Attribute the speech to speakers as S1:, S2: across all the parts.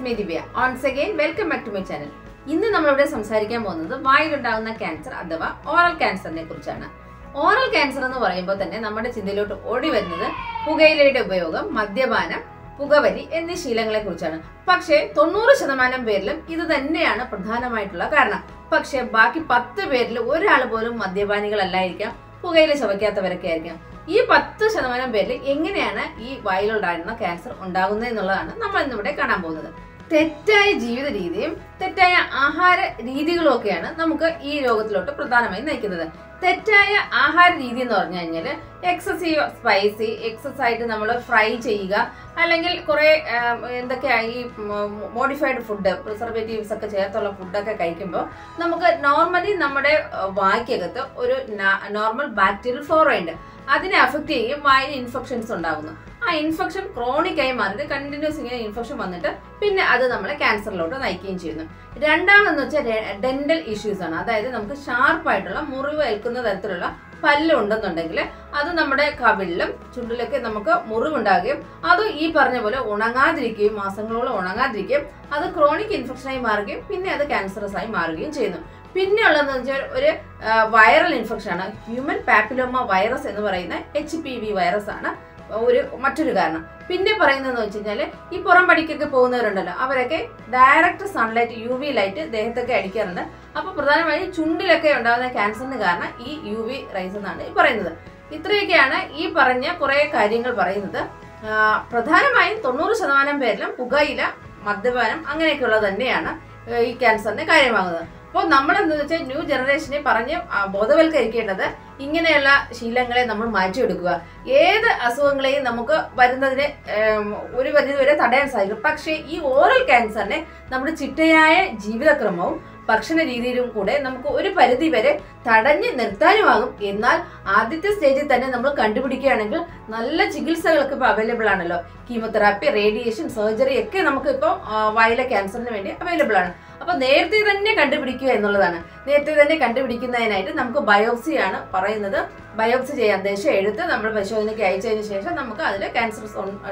S1: me Divya once again welcome back to my channel ഇന്ന് നമ്മളിവിടെ സംസാരിക്കാൻ പോകുന്നത് വായിലുണ്ടാകുന്ന ക്യാൻസർ അഥവാ ഓറൽ ക്യാൻസറിനെ കുറിച്ചാണ് ഓറൽ ക്യാൻസർ എന്ന് പറയുമ്പോൾ തന്നെ നമ്മുടെ ചിന്തയിലോട്ട് ഓടി വരുന്നത് പുകയിലയുടെ ഉപയോഗം മദ്യപാനം പുകവലി എന്നീ ശീലങ്ങളെ കുറിച്ചാണ് പക്ഷേ തൊണ്ണൂറ് ശതമാനം പേരിലും ഇത് തന്നെയാണ് പ്രധാനമായിട്ടുള്ള കാരണം പക്ഷേ ബാക്കി പത്ത് പേരിൽ ഒരാൾ പോലും മദ്യപാനികളല്ലായിരിക്കാം പുകയില ചവയ്ക്കാത്തവരൊക്കെ ആയിരിക്കാം ഈ പത്ത് ശതമാനം പേരിൽ എങ്ങനെയാണ് ഈ വായിലുണ്ടായിരുന്ന ക്യാൻസർ ഉണ്ടാകുന്നത് എന്നുള്ളതാണ് നമ്മൾ ഇന്നിവിടെ കാണാൻ പോകുന്നത് തെറ്റായ ജീവിത രീതിയും തെറ്റായ ആഹാര രീതികളും ഒക്കെയാണ് നമുക്ക് ഈ രോഗത്തിലോട്ട് പ്രധാനമായും നയിക്കുന്നത് തെറ്റായ ആഹാര രീതി എന്ന് പറഞ്ഞു കഴിഞ്ഞാൽ എക്സസീവ് സ്പൈസി എക്സസ് ആയിട്ട് നമ്മൾ ഫ്രൈ ചെയ്യുക അല്ലെങ്കിൽ കുറെ എന്തൊക്കെയാ ഈ മോഡിഫൈഡ് ഫുഡ് പ്രിസർവേറ്റീവ്സ് ഒക്കെ ചേർത്തുള്ള ഫുഡൊക്കെ കഴിക്കുമ്പോൾ നമുക്ക് നോർമലി നമ്മുടെ ആ, വായ്ക്കകത്ത് ഒരു നോർമൽ ബാക്ടീരിയൽ ഫ്ലോറ ഉണ്ട് അതിനെ അഫക്റ്റ് ചെയ്യും വായിൽ ഇൻഫെക്ഷൻസ് ഉണ്ടാകുന്നു ആ ഇൻഫെക്ഷൻ ക്രോണിക് ആയി മാറിയിട്ട് കണ്ടിന്യൂസ് ഇങ്ങനെ ഇൻഫെക്ഷൻ വന്നിട്ട് പിന്നെ അത് നമ്മളെ ക്യാൻസറിലോട്ട് നയിക്കുകയും ചെയ്യുന്നു രണ്ടാമതെന്ന് വെച്ചാൽ ഡെന്റൽ ഇഷ്യൂസ് ആണ് അതായത് നമുക്ക് ഷാർപ്പായിട്ടുള്ള മുറിവ് ഏൽക്കുന്ന തരത്തിലുള്ള പല്ല് ഉണ്ടെന്നുണ്ടെങ്കിൽ അത് നമ്മുടെ കവിളിലും ചുണ്ടിലൊക്കെ നമുക്ക് മുറിവുണ്ടാകുകയും അത് ഈ പറഞ്ഞ പോലെ ഉണങ്ങാതിരിക്കുകയും മാസങ്ങളോളം ഉണങ്ങാതിരിക്കുകയും അത് ക്രോണിക് ഇൻഫെക്ഷനായി മാറുകയും പിന്നെ അത് ക്യാൻസറസ് ആയി മാറുകയും ചെയ്യുന്നു പിന്നെ ഉള്ളതെന്ന് വെച്ചാൽ ഒരു വൈറൽ ഇൻഫെക്ഷൻ ആണ് ഹ്യൂമൻ പാപ്പിലോമ വൈറസ് എന്ന് പറയുന്ന എച്ച് പി വി വൈറസ് ആണ് ഒരു മറ്റൊരു കാരണം പിന്നെ പറയുന്നതെന്ന് വെച്ച് കഴിഞ്ഞാൽ ഈ പുറം പടിക്കൊക്കെ പോകുന്നവരുണ്ടല്ലോ അവരൊക്കെ direct sunlight U V light ദേഹത്തൊക്കെ അടിക്കാറുണ്ട് അപ്പൊ പ്രധാനമായും ചുണ്ടിലൊക്കെ ഉണ്ടാകുന്ന ക്യാൻസറിന് കാരണം ഈ യു വി റൈസ് എന്നാണ് ഈ പറയുന്നത് ഇത്രയൊക്കെയാണ് ഈ പറഞ്ഞ കുറെ കാര്യങ്ങൾ പറയുന്നത് ആ, പ്രധാനമായും തൊണ്ണൂറ് ശതമാനം പേരിലും പുകയില മദ്യപാനം അങ്ങനെയൊക്കെയുള്ളത് തന്നെയാണ് ഏ, ഈ ക്യാൻസറിന് കാര്യമാകുന്നത് അപ്പോൾ നമ്മൾ എന്താ വെച്ചാൽ ന്യൂ ജനറേഷനെ പറഞ്ഞ് ആ, ബോധവൽക്കരിക്കേണ്ടത് ഇങ്ങനെയുള്ള ശീലങ്ങളെ നമ്മൾ മാറ്റിയെടുക്കുക ഏത് അസുഖങ്ങളെയും നമുക്ക് വരുന്നതിന് ഏം, ഒരു പരിധി വരെ തടയാൻ സാധിക്കും പക്ഷേ ഈ ഓറൽ ക്യാൻസറിനെ നമ്മുടെ ചിട്ടയായ ജീവിതക്രമവും ഭക്ഷണ രീതിയിലും കൂടെ നമുക്ക് ഒരു പരിധി വരെ തടഞ്ഞു നിർത്താനുമാകും എന്നാൽ ആദ്യത്തെ സ്റ്റേജിൽ തന്നെ നമ്മൾ കണ്ടുപിടിക്കുകയാണെങ്കിൽ നല്ല ചികിത്സകളൊക്കെ ഇപ്പോൾ അവൈലബിൾ ആണല്ലോ കീമോതെറാപ്പി റേഡിയേഷൻ സർജറി ഒക്കെ നമുക്ക് ഇപ്പോൾ വായിലെ ക്യാൻസറിന് വേണ്ടി അവൈലബിൾ ആണ് അപ്പൊ നേരത്തെ തന്നെ കണ്ടുപിടിക്കുക എന്നുള്ളതാണ് നേരത്തെ തന്നെ കണ്ടുപിടിക്കുന്നതിനായിട്ട് നമുക്ക് ബയോപ്സിയാണ് പറയുന്നത് ബയോപ്സി ചെയ്യാൻ ദേശം എടുത്ത് നമ്മൾ പരിശോധനയ്ക്ക് അയച്ചതിന് ശേഷം നമുക്ക് അതിൽ ക്യാൻസർ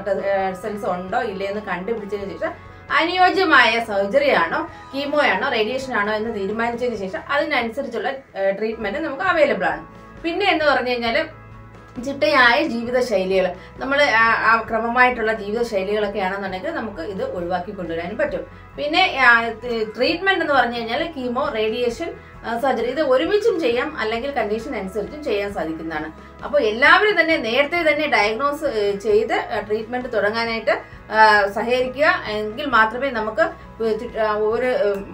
S1: സെൽസ് ഉണ്ടോ ഇല്ലേ എന്ന് കണ്ടുപിടിച്ചതിന് ശേഷം അനുയോജ്യമായ സർജറി ആണോ കീമോ ആണോ റേഡിയേഷൻ ആണോ എന്ന് തീരുമാനിച്ചതിന് ശേഷം അതിനനുസരിച്ചുള്ള ട്രീറ്റ്മെന്റ് നമുക്ക് അവൈലബിൾ ആണ് പിന്നെ എന്ന് പറഞ്ഞു കഴിഞ്ഞാൽ ചിട്ടയായ ജീവിത ശൈലികൾ നമ്മൾ ക്രമമായിട്ടുള്ള ജീവിത ശൈലികളൊക്കെ ആണെന്നുണ്ടെങ്കിൽ നമുക്ക് ഇത് ഒഴിവാക്കി കൊണ്ടുവരാനും പറ്റും പിന്നെ ട്രീറ്റ്മെന്റ് എന്ന് പറഞ്ഞു കഴിഞ്ഞാൽ കീമോ റേഡിയേഷൻ സർജറി ഇത് ഒരുമിച്ചും ചെയ്യാം അല്ലെങ്കിൽ കണ്ടീഷൻ അനുസരിച്ചും ചെയ്യാൻ സാധിക്കുന്നതാണ് അപ്പോൾ എല്ലാവരും തന്നെ നേരത്തെ തന്നെ ഡയഗ്നോസ് ചെയ്ത് ട്രീറ്റ്മെന്റ് തുടങ്ങാനായിട്ട് ആ, സഹകരിക്കുക എങ്കിൽ മാത്രമേ നമുക്ക് ചു- ആ, ഒരു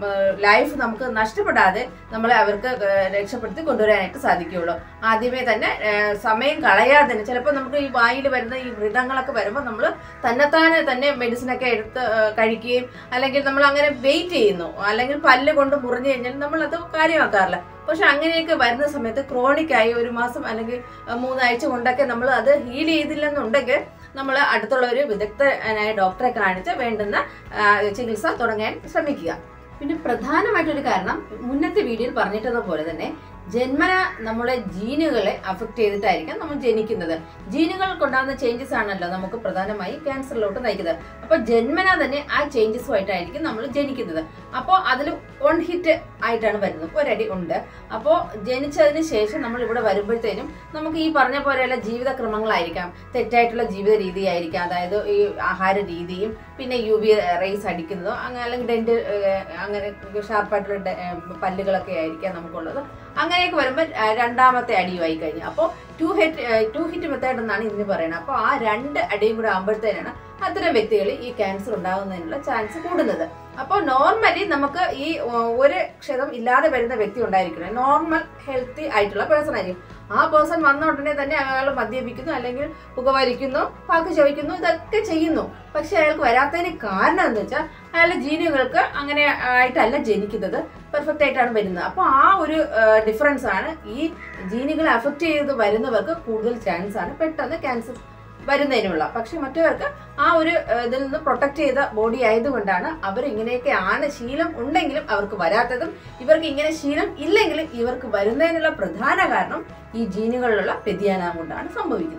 S1: ലൈഫ് നമുക്ക് നഷ്ടപ്പെടാതെ നമ്മളെ അവർക്ക് ആ, രക്ഷപ്പെടുത്തി കൊണ്ടുവരാനായിട്ട് സാധിക്കുകയുള്ളൂ ആദ്യമേ തന്നെ ആ, സമയം കളയാതെ തന്നെ ചിലപ്പോൾ നമുക്ക് ഈ വായിൽ വരുന്ന ഈ വ്രണങ്ങളൊക്കെ വരുമ്പോൾ നമ്മൾ തന്നെത്താനെ തന്നെ മെഡിസിനൊക്കെ എടുത്ത് ആ, കഴിക്കുകയും അല്ലെങ്കിൽ നമ്മൾ അങ്ങനെ വെയിറ്റ് ചെയ്യുന്നു അല്ലെങ്കിൽ പല്ല് കൊണ്ട് മുറിഞ്ഞു കഴിഞ്ഞാൽ നമ്മൾ അത് കാര്യമാക്കാറില്ല പക്ഷെ അങ്ങനെയൊക്കെ വരുന്ന സമയത്ത് ക്രോണിക് ആയി ഒരു മാസം അല്ലെങ്കിൽ ആ, മൂന്നാഴ്ച കൊണ്ടൊക്കെ നമ്മൾ അത് ഹീൽ ചെയ്തില്ലെന്നുണ്ടെങ്കിൽ നമ്മൾ അടുത്തുള്ള ഒരു വിദഗ്ധനായ ഡോക്ടറെ കാണിച്ച് വേണ്ടുന്ന ആ, ചികിത്സ തുടങ്ങാൻ ശ്രമിക്കുക പിന്നെ പ്രധാനമായിട്ടൊരു കാരണം മുന്നത്തെ വീഡിയോയിൽ പറഞ്ഞിട്ടതുപോലെ തന്നെ ജന്മന നമ്മുടെ ജീനുകളെ അഫക്റ്റ് ചെയ്തിട്ടായിരിക്കാം നമ്മൾ ജനിക്കുന്നത് ജീനുകൾക്കുണ്ടാകുന്ന ചേഞ്ചസ് ആണല്ലോ നമുക്ക് പ്രധാനമായി ക്യാൻസറിലോട്ട് നയിക്കുന്നത് അപ്പോൾ ജന്മന തന്നെ ആ ചേഞ്ചസുമായിട്ടായിരിക്കും നമ്മൾ ജനിക്കുന്നത് അപ്പോൾ അതിൽ വൺ ഹിറ്റ് ആയിട്ടാണ് വരുന്നത് ഒരടി ഉണ്ട് അപ്പോൾ ജനിച്ചതിന് ശേഷം നമ്മൾ ഇവിടെ വരുമ്പോഴത്തേനും നമുക്ക് ഈ പറഞ്ഞ പോലെയുള്ള ജീവിതക്രമങ്ങളായിരിക്കാം തെറ്റായിട്ടുള്ള ജീവിത രീതി ആയിരിക്കാം അതായത് ഈ ആഹാര രീതിയും പിന്നെ യു വി റേസ് അടിക്കുന്നതോ അങ്ങനെ അല്ലെങ്കിൽ ഡെന്റ് അങ്ങനെ ഷാർപ്പായിട്ടുള്ള ഡെ- ഏഹ് പല്ലുകളൊക്കെ ആയിരിക്കാം നമുക്കുള്ളത് അങ്ങനെയൊക്കെ വരുമ്പോൾ രണ്ടാമത്തെ അടിയുമായി കഴിഞ്ഞു അപ്പോൾ two hit two hit method എന്നാണ് ഇതിന് പറയുന്നത് അപ്പോൾ ആ രണ്ട് അടിയും കൂടെ ആകുമ്പോഴത്തേനാണ് അത്തരം വ്യക്തികൾ ഈ ക്യാൻസർ ഉണ്ടാകുന്നതിനുള്ള ചാൻസ് കൂടുന്നത് അപ്പോൾ നോർമലി നമുക്ക് ഈ ഒ- ഒരു ക്ഷതം ഇല്ലാതെ വരുന്ന വ്യക്തി ഉണ്ടായിരിക്കണം നോർമൽ ഹെൽത്തി ആയിട്ടുള്ള പേഴ്സൺ ആയിരിക്കും ആ പേഴ്സൺ വന്ന ഉടനെ തന്നെ അയാൾ മദ്യപിക്കുന്നു അല്ലെങ്കിൽ പുകവലിക്കുന്നു പാക്ക് ചോദിക്കുന്നു ഇതൊക്കെ ചെയ്യുന്നു പക്ഷെ അയാൾക്ക് വരാത്തതിന് കാരണം എന്താ വെച്ചാൽ അയാളുടെ ജീനുകൾക്ക് അങ്ങനെ ആയിട്ടല്ല ജനിക്കുന്നത് പെർഫെക്റ്റ് ആയിട്ടാണ് വരുന്നത് അപ്പോൾ ആ ഒരു ഡിഫറൻസ് ആണ് ഈ ജീനുകളെ അഫക്റ്റ് ചെയ്ത് വരുന്നവർക്ക് കൂടുതൽ ചാൻസ് ആണ് പെട്ടെന്ന് ക്യാൻസർ വരുന്നതിനുള്ള പക്ഷെ മറ്റവർക്ക് ആ ഒരു ഏഹ്, ഇതിൽ നിന്ന് പ്രൊട്ടക്ട് ചെയ്ത ബോഡി ആയതുകൊണ്ടാണ് അവർ ഇങ്ങനെയൊക്കെ ആണ് ശീലം ഉണ്ടെങ്കിലും അവർക്ക് വരാത്തതും ഇവർക്ക് ഇങ്ങനെ ശീലം ഇല്ലെങ്കിലും ഇവർക്ക് വരുന്നതിനുള്ള പ്രധാന കാരണം ഈ ജീനുകളിലുള്ള വ്യതിയാനം കൊണ്ടാണ് സംഭവിക്കുന്നത്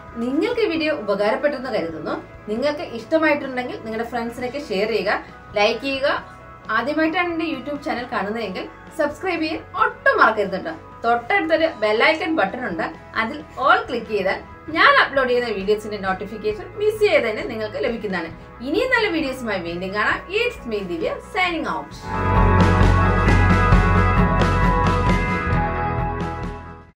S1: നിങ്ങൾക്ക് ഈ വീഡിയോ ഉപകാരപ്പെട്ടെന്ന് കരുതുന്നു നിങ്ങൾക്ക് ഇഷ്ടമായിട്ടുണ്ടെങ്കിൽ നിങ്ങളുടെ ഫ്രണ്ട്സിനൊക്കെ ഷെയർ ചെയ്യുക ലൈക്ക് ചെയ്യുക ആദ്യമായിട്ടാണ് എൻ്റെ യൂട്യൂബ് ചാനൽ കാണുന്നതെങ്കിൽ സബ്സ്ക്രൈബ് ചെയ്യാൻ ഒട്ടും മറക്കരുത് കേട്ടോ തൊട്ടടുത്തൊരു ബെല്ലൈക്കൺ ബട്ടൺ ഉണ്ട് അതിൽ ഓൾ ക്ലിക്ക് ചെയ്താൽ ഞാൻ അപ്ലോഡ് ചെയ്യുന്ന വീഡിയോസിന്റെ നോട്ടിഫിക്കേഷൻ മിസ് ചെയ്തതിന് നിങ്ങൾക്ക് ലഭിക്കുന്നതാണ് ഇനിയും നല്ല വീഡിയോസുമായി വീണ്ടും കാണാം it's me Divya signing out